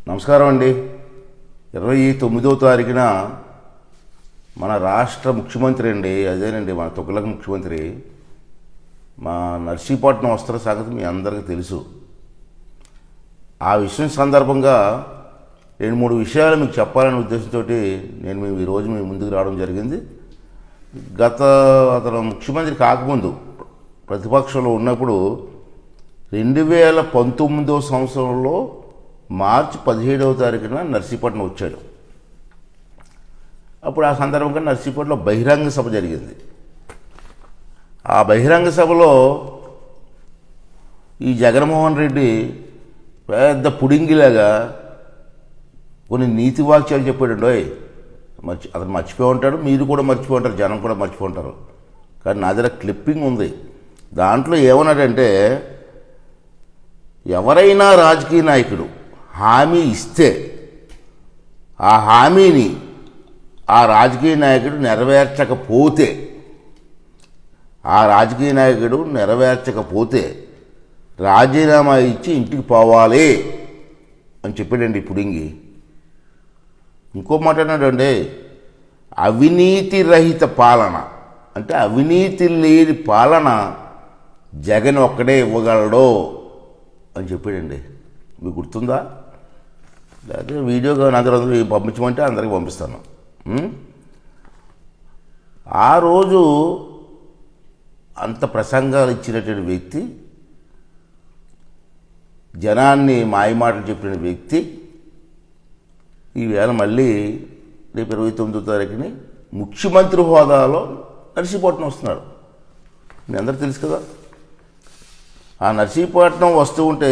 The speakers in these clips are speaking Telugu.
నమస్కారం అండి ఇరవై తొమ్మిదో తారీఖున మన రాష్ట్ర ముఖ్యమంత్రి అండి అదేనండి మన తొక్కులకు ముఖ్యమంత్రి మా నర్సీపట్నం వస్త్ర సంగతి మీ అందరికీ తెలుసు ఆ విషయం సందర్భంగా రెండు మూడు విషయాలు మీకు చెప్పాలనే ఉద్దేశంతో నేను మీ ఈరోజు మీ ముందుకు రావడం జరిగింది గత అతను ముఖ్యమంత్రి కాకముందు ప్రతిపక్షంలో ఉన్నప్పుడు రెండు వేల పంతొమ్మిదో సంవత్సరంలో మార్చి పదిహేడవ తారీఖున నర్సీపట్నం వచ్చాడు అప్పుడు ఆ సందర్భంగా నర్సీపట్నంలో బహిరంగ సభ జరిగింది ఆ బహిరంగ సభలో ఈ జగన్మోహన్ రెడ్డి పెద్ద పుడింగిలాగా కొన్ని నీతి వాక్యాలు చెప్పాడు మర్చి అతను మర్చిపోయి ఉంటాడు మీరు కూడా మర్చిపోయి ఉంటారు జనం కూడా మర్చిపోయి ఉంటారు కానీ నా దగ్గర క్లిప్పింగ్ ఉంది దాంట్లో ఏమన్నాడంటే ఎవరైనా రాజకీయ నాయకుడు హామీ ఇస్తే ఆ హామీని ఆ రాజకీయ నాయకుడు నెరవేర్చకపోతే ఆ రాజకీయ నాయకుడు నెరవేర్చకపోతే రాజీనామా ఇచ్చి ఇంటికి పోవాలి అని చెప్పాడండి పుడింగి ఇంకో మాట అన్నాడండి అవినీతి రహిత పాలన అంటే అవినీతి లేని పాలన జగన్ ఒక్కడే ఇవ్వగలడు అని చెప్పాడండి మీకు గుర్తుందా లేకపోతే వీడియోగా అందరూ పంపించమంటే అందరికి పంపిస్తాను ఉం? ఆ రోజు అంత ప్రసంగాలు ఇచ్చినటువంటి వ్యక్తి జనాన్ని మాయమాటలు చెప్పిన వ్యక్తి ఈవేళ మళ్ళీ రేపు ఇరవై తొమ్మిదో తారీఖుని ముఖ్యమంత్రి హోదాలో నర్సీపట్నం వస్తున్నాడు మీ అందరికి తెలుసు కదా ఆ నర్సీపట్నం వస్తూ ఉంటే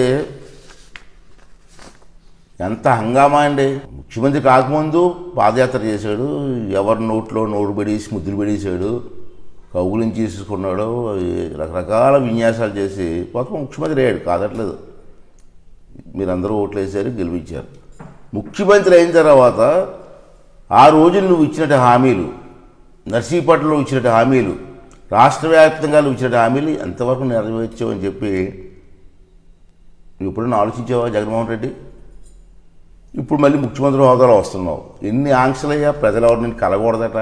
ఎంత హంగామా అండి ముఖ్యమంత్రి కాకముందు పాదయాత్ర చేశాడు ఎవరి నోట్లో నోరు పెడేసి ముద్దులు పెడేసాడు కౌగులించి తీసుకున్నాడు రకరకాల విన్యాసాలు చేసి మొత్తం ముఖ్యమంత్రి అయ్యాడు కాదట్లేదు మీరందరూ ఓట్లు వేసారు గెలిపించారు ముఖ్యమంత్రి అయిన తర్వాత ఆ రోజు నువ్వు ఇచ్చినట్టు హామీలు నర్సీపట్నంలో ఇచ్చినట్టు హామీలు రాష్ట్ర వ్యాప్తంగా నువ్వు ఇచ్చినట్టు హామీలు ఎంతవరకు నెరవేర్చావు అని చెప్పి నువ్వు ఎప్పుడైనా ఆలోచించావా జగన్మోహన్ రెడ్డి ఇప్పుడు మళ్ళీ ముఖ్యమంత్రి హోదాలో వస్తున్నావు ఎన్ని ఆంక్షలయ్యా ప్రజలు ఎవరు నేను కలగకూడదట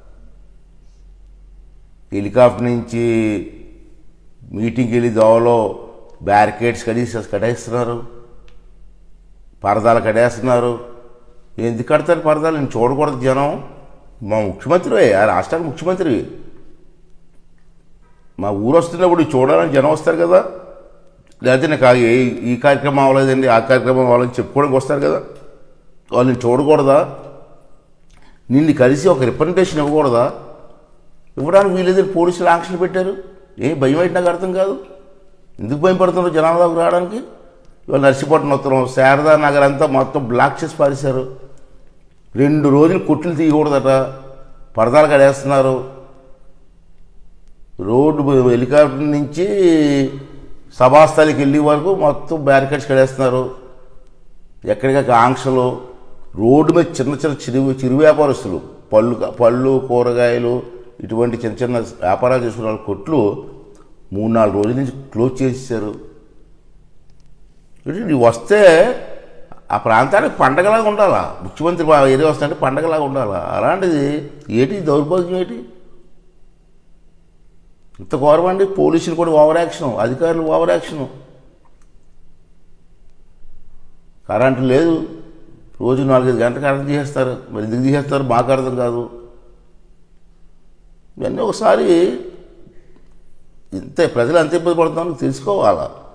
హెలికాప్టర్ నుంచి మీటింగ్కి వెళ్ళి దోవలో బ్యారికేడ్స్ కడేసి కడేస్తున్నారు పరదాలు కడేస్తున్నారు ఎందుకు కడతారు పరదాలు నేను చూడకూడదు జనం మా ముఖ్యమంత్రి ఆ రాష్ట్రానికి ముఖ్యమంత్రి మా ఊరు వస్తున్నప్పుడు చూడాలని జనం వస్తారు కదా లేకపోతే నాకు ఆ- ఏ- ఈ కార్యక్రమం అవ్వలేదండి ఆ కార్యక్రమం అవ్వాలని చెప్పుకోవడానికి వస్తారు కదా వాళ్ళని చూడకూడదా నిన్ను కలిసి ఒక రిప్రజెంటేషన్ ఇవ్వకూడదా ఇవ్వడానికి వీలేదని పోలీసులు ఆంక్షలు పెట్టారు ఏ భయం అయితే నాకు అర్థం కాదు ఎందుకు భయం పడుతున్నారు జనాలకు రావడానికి ఇవాళ నర్సీపట్నం ఉత్తరం శారదా నగర్ అంతా మొత్తం బ్లాక్ చేసి పారేశారు రెండు రోజులు కొట్లు తీయకూడదట పరదాలు కడేస్తున్నారు రోడ్డు హెలికాప్టర్ నుంచి సభాస్థలికి వెళ్ళే వరకు మొత్తం బ్యారికేడ్స్ కడేస్తున్నారు ఎక్కడికక్కడ ఆంక్షలు రోడ్డు మీద చిన్న చిన్న చిరు చిరు వ్యాపారస్తులు పళ్ళు పళ్ళు కూరగాయలు ఇటువంటి చిన్న చిన్న వ్యాపారాలు చేసుకున్న వాళ్ళ కొట్లు మూడు నాలుగు రోజుల నుంచి క్లోజ్ చేసేసారు ఏంటి నువ్వు వస్తే ఆ ప్రాంతానికి పండగలాగా ఉండాలా ముఖ్యమంత్రి మా ఏరియా వస్తుంటే పండగలాగా ఉండాలా అలాంటిది ఏంటి ఈ దౌర్భాగ్యం ఏంటి ఇంత గౌరవండి పోలీసులు కూడా ఓవర్ యాక్షన్ అధికారులు ఓవర్ యాక్షన్ కరెంటు లేదు రోజు నాలుగైదు గంటలు కరెంట్ తీసేస్తారు మరి ఎందుకు తీసేస్తారు మాకు అర్థం కాదు ఇవన్నీ ఒకసారి ఇంతే ప్రజలు ఎంత ఇబ్బంది పడుతున్నారో తెలుసుకోవాలా